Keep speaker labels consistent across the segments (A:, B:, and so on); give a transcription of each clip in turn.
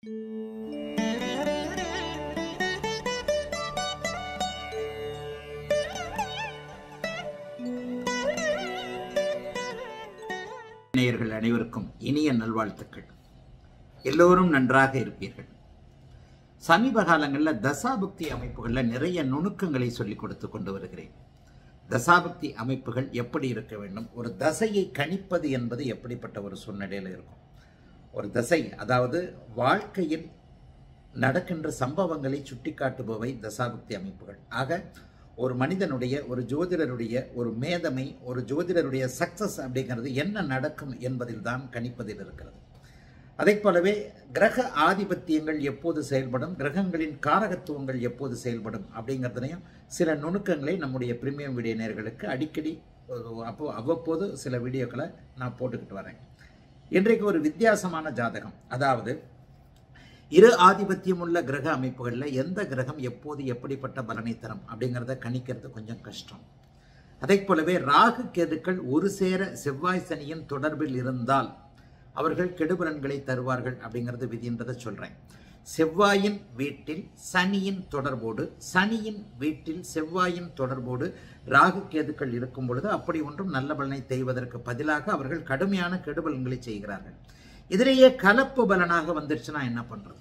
A: நேயர்கள் அனைவருக்கும் இனிய நல்வாழ்த்துக்கள் எல்லோரும் நன்றாக இருப்பீர்கள் சமீப காலங்களில் தசாபுக்தி அமைப்புகளில் நிறைய நுணுக்கங்களை சொல்லிக் கொடுத்து கொண்டு வருகிறேன் தசாபுக்தி அமைப்புகள் எப்படி இருக்க வேண்டும் ஒரு தசையை கணிப்பது என்பது எப்படிப்பட்ட ஒரு சூழ்நிலையில் இருக்கும் ஒரு தசை அதாவது வாழ்க்கையில் நடக்கின்ற சம்பவங்களை சுட்டிக்காட்டுபவை தசாபுக்தி அமைப்புகள் ஆக ஒரு மனிதனுடைய ஒரு ஜோதிடருடைய ஒரு மேதமை ஒரு ஜோதிடருடைய சக்சஸ் அப்படிங்கிறது என்ன நடக்கும் என்பதில் தான் கணிப்பதில் இருக்கிறது அதை போலவே கிரக ஆதிபத்தியங்கள் எப்போது செயல்படும் கிரகங்களின் காரகத்துவங்கள் எப்போது செயல்படும் அப்படிங்கிறதுலையும் சில நுணுக்கங்களை நம்முடைய பிரீமியம் வீடியோ நேர்களுக்கு அடிக்கடி அப்போ அவ்வப்போது சில வீடியோக்களை நான் போட்டுக்கிட்டு வரேன் இன்றைக்கு ஒரு வித்தியாசமான ஜாதகம் அதாவது இரு ஆதிபத்தியம் உள்ள கிரக அமைப்புகளில் எந்த கிரகம் எப்போது எப்படிப்பட்ட பலனை தரும் அப்படிங்கிறத கணிக்கிறது கொஞ்சம் கஷ்டம் அதை போலவே ராகு கேதுக்கள் ஒரு சேர செவ்வாய் சனியின் தொடர்பில் இருந்தால் அவர்கள் கெடுபலன்களை தருவார்கள் அப்படிங்கிறது விதின்றதை சொல்றேன் செவ்வாயின் வீட்டில் சனியின் தொடர்போடு சனியின் வீட்டில் செவ்வாயின் தொடர்போடு ராகு கேதுக்கள் இருக்கும் பொழுது அப்படி ஒன்றும் நல்ல பலனை செய்வதற்கு பதிலாக அவர்கள் கடுமையான கெடுபலன்களை செய்கிறார்கள் இதிலேயே கலப்பு பலனாக வந்துருச்சுன்னா என்ன பண்றது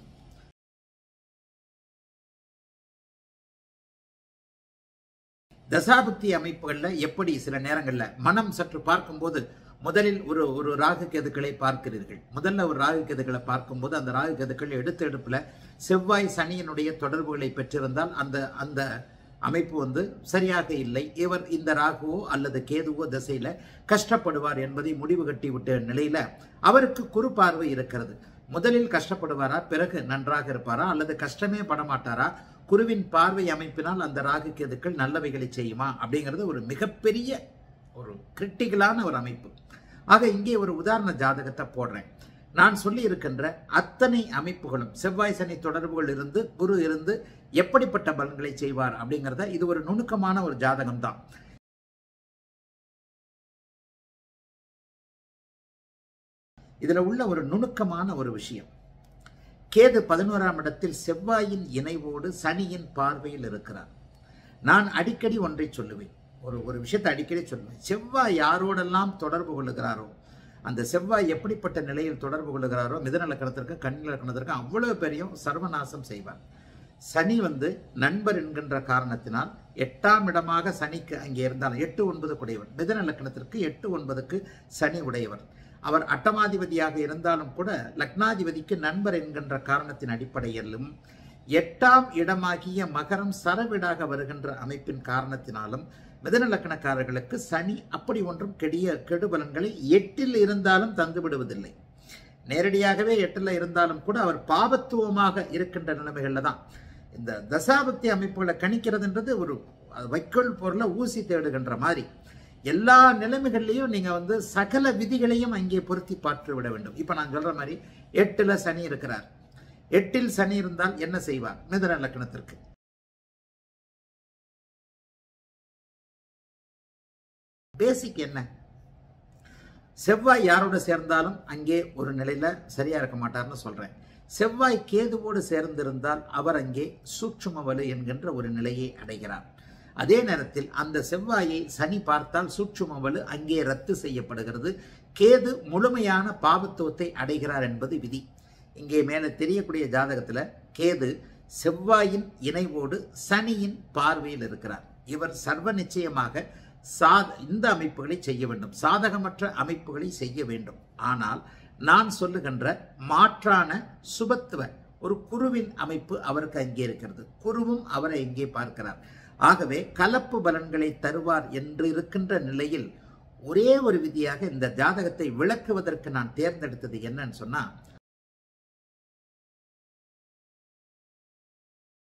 A: தசாபுக்தி அமைப்புகளில் எப்படி சில நேரங்களில் மனம் சற்று பார்க்கும்போது முதலில் ஒரு ஒரு ராகு கேதுக்களை பார்க்கிறீர்கள் முதல்ல ஒரு ராகு கேதுக்களை பார்க்கும்போது அந்த ராகு கேதுக்கள் எடுத்த எடுப்பில் செவ்வாய் சனியினுடைய தொடர்புகளை பெற்றிருந்தால் அந்த அந்த அமைப்பு வந்து சரியாக இல்லை இவர் இந்த ராகுவோ அல்லது கேதுவோ திசையில கஷ்டப்படுவார் என்பதை முடிவு கட்டி விட்ட நிலையில அவருக்கு குறு பார்வை இருக்கிறது முதலில் கஷ்டப்படுவாரா பிறகு நன்றாக இருப்பாரா அல்லது கஷ்டமே படமாட்டாரா குருவின் பார்வை அமைப்பினால் அந்த ராகு கேதுக்கள் நல்லவைகளை செய்யுமா அப்படிங்கிறது ஒரு மிகப்பெரிய ஒரு கிரிட்டிக்கலான ஒரு அமைப்பு ஆக இங்கே ஒரு உதாரண ஜாதகத்தை போடுறேன் நான் சொல்லி இருக்கின்ற அத்தனை அமைப்புகளும் செவ்வாய் சனி தொடர்புகள் இருந்து குரு இருந்து எப்படிப்பட்ட பலன்களை செய்வார் அப்படிங்கிறத இது ஒரு நுணுக்கமான ஒரு ஜாதகம் தான் இதுல உள்ள ஒரு நுணுக்கமான ஒரு விஷயம் கேது பதினோராம் இடத்தில் செவ்வாயின் இணைவோடு சனியின் பார்வையில் இருக்கிறார் நான் அடிக்கடி ஒன்றை சொல்லுவேன் ஒரு ஒரு விஷயத்தை அடிக்கடி சொல்லுவேன் செவ்வாய் யாரோடெல்லாம் தொடர்பு கொள்ளுகிறாரோ அந்த செவ்வாய் எப்படிப்பட்ட நிலையில் தொடர்பு கொள்ளுகிறாரோ மிதன லக்கணத்திற்கு கண் லக்கணத்திற்கு அவ்வளவு பெரியும் சர்வநாசம் செய்வார் சனி வந்து நண்பர் என்கின்ற காரணத்தினால் எட்டாம் இடமாக சனிக்கு அங்கே இருந்தாலும் எட்டு ஒன்பது உடையவர் மிதன லக்கணத்திற்கு எட்டு ஒன்பதுக்கு சனி உடையவர் அவர் அட்டமாதிபதியாக இருந்தாலும் கூட லக்னாதிபதிக்கு நண்பர் என்கின்ற காரணத்தின் அடிப்படையிலும் எட்டாம் இடமாகிய மகரம் சரவிடாக வருகின்ற அமைப்பின் காரணத்தினாலும் மிதன லக்கணக்காரர்களுக்கு சனி அப்படி ஒன்றும் கெடிய கெடுபலன்களை எட்டில் இருந்தாலும் தந்து விடுவதில்லை நேரடியாகவே எட்டில் இருந்தாலும் கூட அவர் பாபத்துவமாக இருக்கின்ற நிலைமைகள்ல தான் இந்த தசாபக்தி அமைப்புகளை கணிக்கிறதுன்றது ஒரு வைக்கோல் பொருளை ஊசி தேடுகின்ற மாதிரி எல்லா நிலைமைகள்லையும் நீங்க வந்து சகல விதிகளையும் அங்கே பொருத்தி பார்த்து விட வேண்டும் இப்ப நான் சொல்ற மாதிரி எட்டுல சனி இருக்கிறார் எட்டில் சனி இருந்தால் என்ன செய்வார் மிதன லக்கணத்திற்கு பேசிக் என்ன செவ்வாய் யாரோட சேர்ந்தாலும் அங்கே ஒரு நிலையில சரியா இருக்க மாட்டார்னு சொல்றேன் செவ்வாய் கேதுவோடு சேர்ந்திருந்தால் அவர் அங்கே சூட்சும வலு என்கின்ற ஒரு நிலையை அடைகிறார் அதே நேரத்தில் அந்த செவ்வாயை சனி பார்த்தால் சூட்சும வலு அங்கே ரத்து செய்யப்படுகிறது கேது முழுமையான பாவத்துவத்தை அடைகிறார் என்பது விதி இங்கே மேலே தெரியக்கூடிய ஜாதகத்துல கேது செவ்வாயின் இணைவோடு சனியின் பார்வையில் இருக்கிறார் இவர் சர்வ நிச்சயமாக சாத இந்த அமைப்புகளை செய்ய வேண்டும் சாதகமற்ற அமைப்புகளை செய்ய வேண்டும் ஆனால் நான் சொல்லுகின்ற மாற்றான சுபத்துவ ஒரு குருவின் அமைப்பு அவருக்கு அங்கே இருக்கிறது குருவும் அவரை இங்கே பார்க்கிறார் ஆகவே கலப்பு பலன்களை தருவார் என்று இருக்கின்ற நிலையில் ஒரே ஒரு விதியாக இந்த ஜாதகத்தை விளக்குவதற்கு நான் தேர்ந்தெடுத்தது என்னன்னு சொன்னா